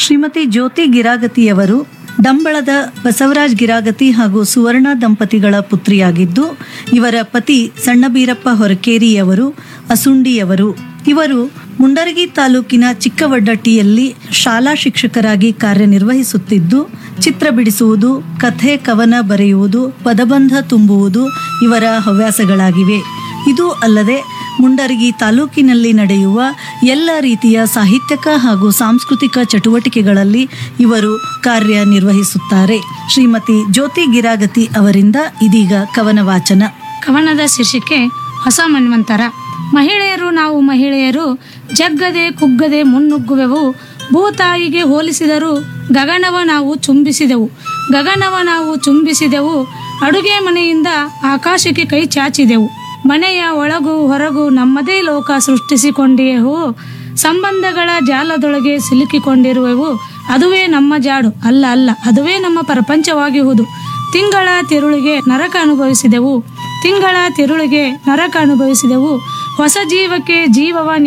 ಶ್ರೀಮತಿ ಜ್ಯೋತಿ ಗಿರಾಗತಿಯವರು ಡಂಬಳದ ಬಸವರಾಜ್ ಗಿರಾಗತಿ ಹಾಗೂ ಸುವರ್ಣ ದಂಪತಿಗಳ ಪುತ್ರಿಯಾಗಿದ್ದು ಇವರ ಪತಿ ಸಣ್ಣಬೀರಪ್ಪ ಹೊರಕೇರಿಯವರು ಅಸುಂಡಿಯವರು ಇವರು ಮುಂಡರಗಿ ತಾಲೂಕಿನ ಚಿಕ್ಕವಡ್ಡಟ್ಟಿಯಲ್ಲಿ ಶಾಲಾ ಶಿಕ್ಷಕರಾಗಿ ಕಾರ್ಯನಿರ್ವಹಿಸುತ್ತಿದ್ದು ಚಿತ್ರ ಬಿಡಿಸುವುದು ಕಥೆ ಕವನ ಬರೆಯುವುದು ಪದಬಂಧ ತುಂಬುವುದು ಇವರ ಹವ್ಯಾಸಗಳಾಗಿವೆ ಇದು ಅಲ್ಲದೆ ಮುಂಡರಗಿ ತಾಲೂಕಿನಲ್ಲಿ ನಡೆಯುವ ಎಲ್ಲ ರೀತಿಯ ಸಾಹಿತ್ಯಕ ಹಾಗೂ ಸಾಂಸ್ಕೃತಿಕ ಚಟುವಟಿಕೆಗಳಲ್ಲಿ ಇವರು ಕಾರ್ಯನಿರ್ವಹಿಸುತ್ತಾರೆ ಶ್ರೀಮತಿ ಜ್ಯೋತಿ ಗಿರಾಗತಿ ಅವರಿಂದ ಇದೀಗ ಕವನ ವಾಚನ ಕವನದ ಶೀರ್ಷಿಕೆ ಹೊಸ ಮನ್ವಂತರ ಮಹಿಳೆಯರು ನಾವು ಮಹಿಳೆಯರು ಜಗ್ಗದೆ ಕುಗ್ಗದೆ ಮುನ್ನುಗ್ಗುವೆವು ಭೂತಾಯಿಗೆ ಹೋಲಿಸಿದರು ಗಗನವ ನಾವು ಚುಂಬಿಸಿದೆವು ಗಗನವ ನಾವು ಚುಂಬಿಸಿದೆವು ಅಡುಗೆ ಮನೆಯಿಂದ ಆಕಾಶಕ್ಕೆ ಕೈ ಚಾಚಿದೆವು ಮನೆಯ ಒಳಗು ಹೊರಗು ನಮ್ಮದೇ ಲೋಕ ಸೃಷ್ಟಿಸಿಕೊಂಡಿಯೆವು ಸಂಬಂಧಗಳ ಜಾಲದೊಳಗೆ ಸಿಲುಕಿಕೊಂಡಿರುವೆವು ಅದುವೇ ನಮ್ಮ ಜಾಡು ಅಲ್ಲ ಅಲ್ಲ ಅದುವೇ ನಮ್ಮ ಪ್ರಪಂಚವಾಗಿಹುದು ತಿಂಗಳ ತಿರುಳಿಗೆ ನರಕ ಅನುಭವಿಸಿದೆವು ತಿಂಗಳ ತಿರುಳಿಗೆ ನರಕ ಅನುಭವಿಸಿದೆವು ಹೊಸ ಜೀವಕ್ಕೆ ಜೀವವ